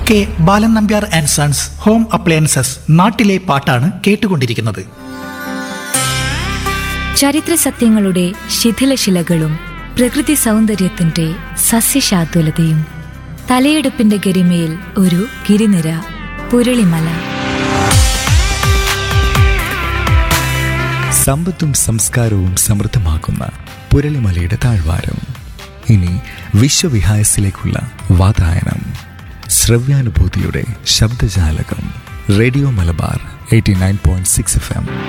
K Balan Nambiar and sons home appliances നാട്ടിലെ പാട്ടാണ് കേട്ടുകൊണ്ടിരിക്കുന്നത് ചരിത്ര സത്യങ്ങളുടെ ശിഥിലശിലകളും പ്രകൃതി സൗന്ദര്യത്തിന്റെ സസ്യശാതുലതയും തലയെടുപ്പിന്റെ ഗരിമയിൽ ഒരു ഗിരിനിര പുരളിമല സമ്പത്തും സംസ്കാരവും സമൃദ്ധമാക്കുന്ന പുരളിമലയുടെ താഴ്വാരം ഇനി വിശ്വവിഹായസിലേക്കുള്ള വാതായനം ശ്രവ്യാനുഭൂതിയുടെ ശബ്ദജാലകം radio Malabar eighty nine point six F M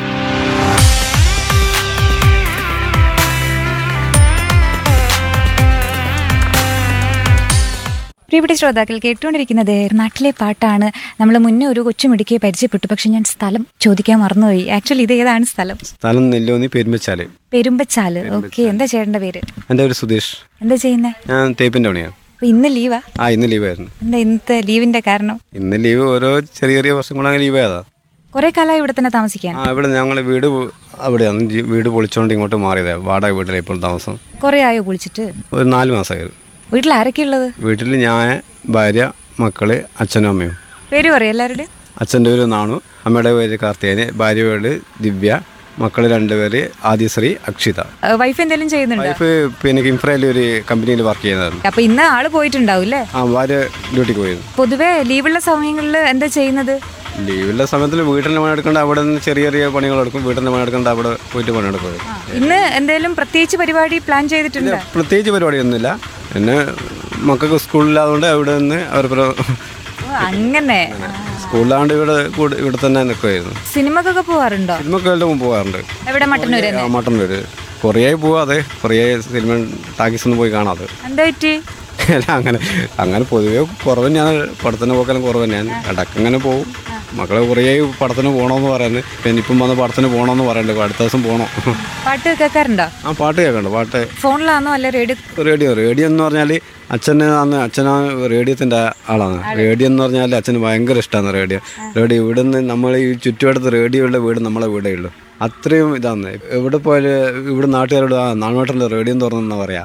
പ്രിയപ്പെട്ട ശ്രോതാക്കൾ കേട്ടുകൊണ്ടിരിക്കുന്നത് നാട്ടിലെ പാട്ടാണ് നമ്മൾ മുന്നേ ഒരു കൊച്ചുമിടുക്കിയെ പരിചയപ്പെട്ടു പക്ഷെ ഞാൻ സ്ഥലം ചോദിക്കാൻ മറന്നുപോയി ആക്ച്വലി ഇത് ഏതാണ് സ്ഥലം സ്ഥലം നെല്ലോന്നി പെരുമ്പച്ചാല് പെരുമ്പച്ചാല് ഓക്കെ എന്താ ചേട്ടന്റെ പേര് എൻ്റെ ഒരു സുധീഷ് എന്താ ചെയ്യുന്നേ ഞാൻ തേപ്പിൻ്റെ പണിയാണ് അപ്പൊ ഇന്ന് ലീവാ ആ ഇന്ന് ലീവായിരുന്നു എന്താ ഇന്നത്തെ ലീവിന്റെ കാരണം ഇന്ന് ലീവ് ഓരോ ചെറിയ ചെറിയ വർഷം കൂടെ അങ്ങനെ ലീവ് ആയതാ കുറെ കാലമായി ഇവിടെ തന്നെ താമസിക്കാൻ ആ ഇവിടെ ഞങ്ങൾ വീട് പോ- അവിടെയാണ് ജി- വീട് പൊളിച്ചോണ്ട് ഇങ്ങോട്ട് മാറിയതാ വാടക വീട്ടിലാണ് ഇപ്പോൾ താമസം കുറെ ആയോ കുളിച്ചിട്ട് ഒരു നാല് മാസമായത് വീട്ടിൽ ആരൊക്കെ ഉള്ളത് വീട്ടിൽ ഞാൻ ഭാര്യ മക്കള് അച്ഛനും അമ്മയും പേര് പറയും എല്ലാവരുടെയും അച്ഛൻ്റെ പേര് നാണു അമ്മയുടെ പേര് കാർത്തികേയന് ഭാര്യ പേര് ദിവ്യ മക്കൾ രണ്ടുപേര് ആദിശ്രീ അക്ഷിത വൈഫ് എന്തെങ്കിലും ചെയ്യുന്നുണ്ടോ വൈഫ് പിന്നെ കിംഫ്രയിൽ ഒരു കമ്പനിയിൽ വർക്ക് ചെയ്യുന്നതായിരുന്നു അപ്പൊ ഇന്ന് ആള് പോയിട്ടുണ്ടാവും അല്ലേ ആ ഭാര്യ ഡ്യൂട്ടിക്ക് പോയിരുന്നു പൊതുവെ ലീവുള്ള സമയങ്ങളിൽ എന്താ ചെയ്യുന്നത് ലീവുള്ള സമയത്തിൽ വീട്ടിൻ്റെ പണി എടുക്കേണ്ട അവിടെ നിന്ന് ചെറിയ ചെറിയ പണികൾ എടുക്കും വീട്ടിൻ്റെ പണി എടുക്കേണ്ട അവിടെ പോയിട്ട് പണി എടുക്കും ഇന്ന് എന്തെങ്കിലും പ്രത്യേകിച്ച് പരിപാടി പ്ലാൻ ചെയ്തിട്ടുണ്ടോ പ്രത്യേകിച്ച് പരിപാടിയൊന്നുമില്ല പിന്നെ മക്കൾക്ക് സ്കൂളിലായതുകൊണ്ട് അവിടെ നിന്ന് അവർ പ്ര- ഓ, അങ്ങനെ സ്കൂളിലാണ്ട് ഇവിടെ കൂടെ ഇവിടെ തന്നെ നിൽക്കുമായിരുന്നു സിനിമക്കൊക്കെ പോവാറുണ്ടോ സിനിമക്ക് എല്ലാം പോകാറുണ്ട് എവിടെ മട്ടന്നൂര് ആ മട്ടൻ പേര് കുറേയായി പോവാതെ കുറേ സിനിമ ടാക്കീസ് ഒന്നും പോയി കാണാതെ എന്താ പറ്റി അല്ല അങ്ങനെ അങ്ങനെ പൊതുവേ കുറവ് തന്നെയാണ് പടത്തിന് പോക്കെല്ലാം കുറവ് തന്നെയാണ് ഇടയ്ക്കങ്ങനെ പോകും മക്കളെ കുറേ പടത്തിന് പോകണമെന്ന് പറയുന്നത് പിന്നെ ഇപ്പം വന്ന് പടത്തിന് പോകണമെന്ന് പറയുന്നുണ്ട് അടുത്ത ദിവസം പോകണം പാട്ട് കേൾക്കാറുണ്ടോ ആ പാട്ട് കേൾക്കണ്ട പാട്ട് ഫോണിലാണോ അല്ല റേഡിയോ റേഡിയോ റേഡിയോ എന്ന് പറഞ്ഞാൽ അച്ഛന് അന്ന് അച്ഛനാ റേഡിയോത്തിൻ്റെ ആളാണ് റേഡിയോ എന്ന് പറഞ്ഞാൽ അച്ഛന് ഭയങ്കര ഇഷ്ടമാണ് റേഡിയോ റേഡിയോ ഇവിടെ നിന്ന് നമ്മൾ ഈ ചുറ്റുവട്ടത്ത് റേഡിയോ ഉള്ള വീട് നമ്മളെ വീടേ ഉള്ളൂ അത്രയും ഇതാണ് എവിടെ പോയാലും ഇവിടെ നാട്ടുകാരോട് ആ നാണോട്ടൻ്റെ റേഡിയോ എന്ന് പറഞ്ഞാൽ പറയാ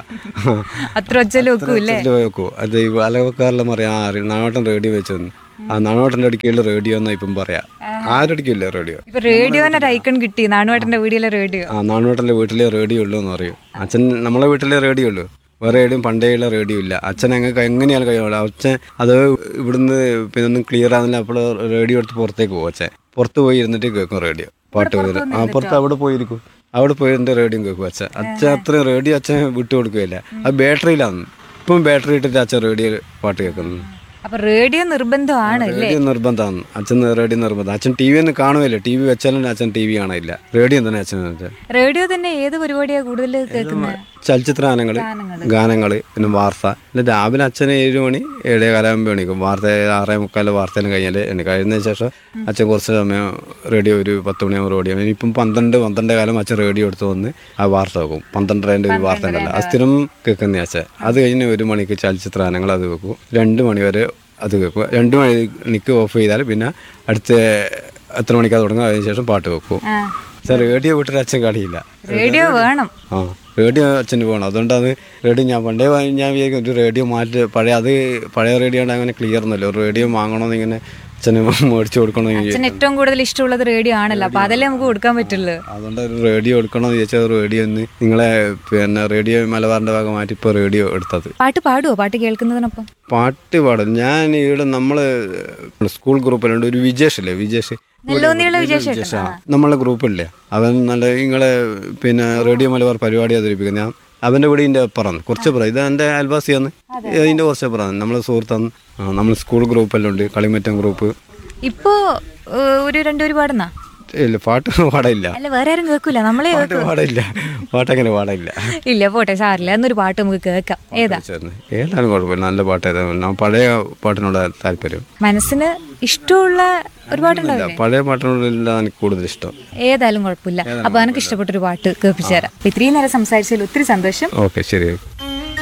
അത്ര ഒച്ചല് വെക്കൂല്ലേ വെക്കൂ അത് ഈ അലവക്കാരെല്ലാം പറയാം ആ നാണോട്ടൻ റേഡിയോ വെച്ചു ആ നാണോട്ടൻ്റെ അടുക്കയിൽ റേഡിയോ എന്നാ ഇപ്പം പറയാ ആരടിക്കില്ല റേഡിയോ ഇപ്പൊ റേഡിയോന്റെ ഒരു ഐക്കൺ കിട്ടി നാണുവേട്ടന്റെ വീഡിയോയിലെ റേഡിയോ ആ നാണുവേട്ടൻ്റെ വീട്ടിലെ റേഡിയോ ഉള്ളൂ എന്ന് പറയും അച്ഛൻ നമ്മളെ വീട്ടിലെ റേഡിയോ ഉള്ളൂ വേറെ എവിടെയും പണ്ടേയുള്ള റേഡിയോ ഇല്ല അച്ഛൻ എങ്ങനെ എങ്ങനെയാണ് കഴിയുള്ളൂ അച്ഛൻ അത് ഇവിടുന്ന് പിന്നെ ഒന്നും ക്ലിയർ ആകുന്നില്ല അപ്പോൾ റേഡിയോ എടുത്ത് പുറത്തേക്ക് പോകും അച്ഛൻ പുറത്ത് പോയി ഇരുന്നിട്ട് കേൾക്കും റേഡിയോ പാട്ട് വരും ആ പുറത്ത് അവിടെ പോയിരിക്കും അവിടെ പോയി എൻ്റെ റേഡിയോ കേൾക്കും അച്ഛൻ അച്ഛൻ അത്രയും റേഡിയോ അച്ഛൻ വിട്ടു കൊടുക്കുകയില്ല അത് ബാറ്ററിയിലാണ് ഇപ്പം ബാറ്ററി ഇട്ടിട്ട് അച്ഛൻ റേഡിയോ പാട്ട് കേൾക്കുന്നു അപ്പൊ റേഡിയോ നിർബന്ധമാണ് അല്ലേ റേഡിയോ നിർബന്ധമാണ് അച്ഛൻ റേഡിയോ നിർബന്ധം അച്ഛൻ ടി വി ഒന്നും കാണുമല്ലോ ടി വി വെച്ചാലും അച്ഛൻ ടി വി കാണില്ല റേഡിയോ തന്നെ അച്ഛൻ വെച്ചാൽ റേഡിയോ തന്നെ ഏത് പരിപാടിയാ കൂടുതൽ കേൾക്കുന്നത് ചലച്ചിത്ര ഗാനങ്ങൾ ഗാനങ്ങൾ പിന്നെ വാർത്ത പിന്നെ രാവിലെ അച്ഛന് ഏഴ് മണി ഏഴേ കാലാകുമ്പോൾ എണീക്കും വാർത്ത ആറേ മുക്കാൽ വാർത്തയെല്ലാം കഴിഞ്ഞാൽ എനിക്ക് കഴിഞ്ഞതിന് ശേഷം അച്ഛൻ കുറച്ച് സമയം റേഡിയോ ഒരു പത്ത് മണിയാകുമ്പോൾ റേഡിയോ ഇനിയിപ്പം പന്ത്രണ്ട് പന്ത്രണ്ടേ കാലം അച്ഛൻ റേഡിയോ എടുത്ത് വന്ന് ആ വാർത്ത വെക്കും പന്ത്രണ്ടരേൻ്റെ ഒരു വാർത്ത ഉണ്ടല്ലോ അത് സ്ഥിരം കേൾക്കുന്ന അച്ഛൻ അത് കഴിഞ്ഞ് ഒരു മണിക്ക് ചലച്ചിത്ര ഗാനങ്ങൾ അത് വെക്കും രണ്ട് മണി വരെ അത് കേൾക്കും രണ്ട് മണിക്ക് ഓഫ് ചെയ്താൽ പിന്നെ അടുത്ത എത്ര മണിക്കാ തുടങ്ങുക അതിന് ശേഷം പാട്ട് വെക്കും അച്ഛൻ റേഡിയോ വിട്ടിട്ട് അച്ഛൻ കളിയില്ല റേഡിയോ വേണം ആ റേഡിയോ അച്ഛന് പോകണം അതുകൊണ്ടത് റേഡിയോ ഞാൻ പണ്ടേ വാ- ഞാൻ വിചാരിക്കും ഒരു റേഡിയോ മാറ്റി പഴയ അത് പഴയ റേഡിയോ ആണ് അങ്ങനെ ക്ലിയർ ഒന്നുമല്ലോ ഒരു റേഡിയോ വാങ്ങണമെന്ന് ഇങ്ങനെ അച്ഛന് മേടിച്ച് കൊടുക്കണമെന്ന് അച്ഛൻ വിചാരിക്കും. ഏറ്റവും കൂടുതൽ ഇഷ്ടമുള്ളത് റേഡിയോ ആണല്ലോ അപ്പൊ അതല്ലേ നമുക്ക് കൊടുക്കാൻ പറ്റുള്ളൂ അതുകൊണ്ട് ഒരു റേഡിയോ എടുക്കണമെന്ന് ചോദിച്ചാൽ റേഡിയോ ഒന്ന് നിങ്ങളെ പിന്നെ റേഡിയോ മലബാറിൻ്റെ ഭാഗം മാറ്റി ഇപ്പോൾ റേഡിയോ എടുത്തത് പാട്ട് പാടുവോ പാട്ട് കേൾക്കുന്നതിനൊപ്പം പാട്ട് പാടും ഞാൻ ഇവിടെ നമ്മൾ സ്കൂൾ ഗ്രൂപ്പിലുണ്ട് ഒരു വിജേഷ് ഇല്ലേ വിജേഷ് നെല്ലോന്നിയുള്ള വിജേഷ് ആ, നമ്മളെ ഗ്രൂപ്പില്ലേ അവൻ നല്ല നിങ്ങളെ പിന്നെ റേഡിയോ മലബാർ പരിപാടി അവതരിപ്പിക്കുന്നത് ഞാൻ അവൻ്റെ വീട് ഇതിൻ്റെ അപ്പുറമാണ് കുറച്ച് അപ്പുറം ഇത് എൻ്റെ അയൽവാസിയാണ് ഇതിൻ്റെ കുറച്ച് അപ്പുറമാണ് നമ്മളെ സുഹൃത്താണ് ആ, നമ്മൾ സ്കൂൾ ഗ്രൂപ്പെല്ലാം ഉണ്ട് കളിമറ്റം ഗ്രൂപ്പ് ഇപ്പോ ഏഹ്, ഒരു രണ്ടുപേര് പാടുന്ന ഇല്ല പാട്ട് പാടില്ല അല്ല വേറെ ആരും കേൾക്കൂല നമ്മളെ പാട്ട് പാടില്ല പാട്ടങ്ങനെ പാടില്ല ഇല്ല പോട്ടെ സാറില്ല എന്നൊരു പാട്ട് നമുക്ക് കേൾക്കാം ഏതാ ചേർന്ന് ഏതായാലും കുഴപ്പമില്ല നല്ല പാട്ട് ഏതാ ഞാൻ പഴയ പാട്ടിനോട് താല്പര്യം മനസ്സിന് ഇഷ്ടമുള്ള ഒരു ഇല്ല, പാട്ടുണ്ടാവില്ലേ പഴയ പാട്ടിനോടില്ല എനിക്ക് കൂടുതൽ ഇഷ്ടം ഏതായാലും കുഴപ്പമില്ല അപ്പൊ എനിക്ക് ഇഷ്ടപ്പെട്ടൊരു പാട്ട് കേൾപ്പിച്ചു തരാം അപ്പൊ ഇത്രയും നേരം സംസാരിച്ചതിൽ ഒത്തിരി സന്തോഷം ഓക്കെ ശരി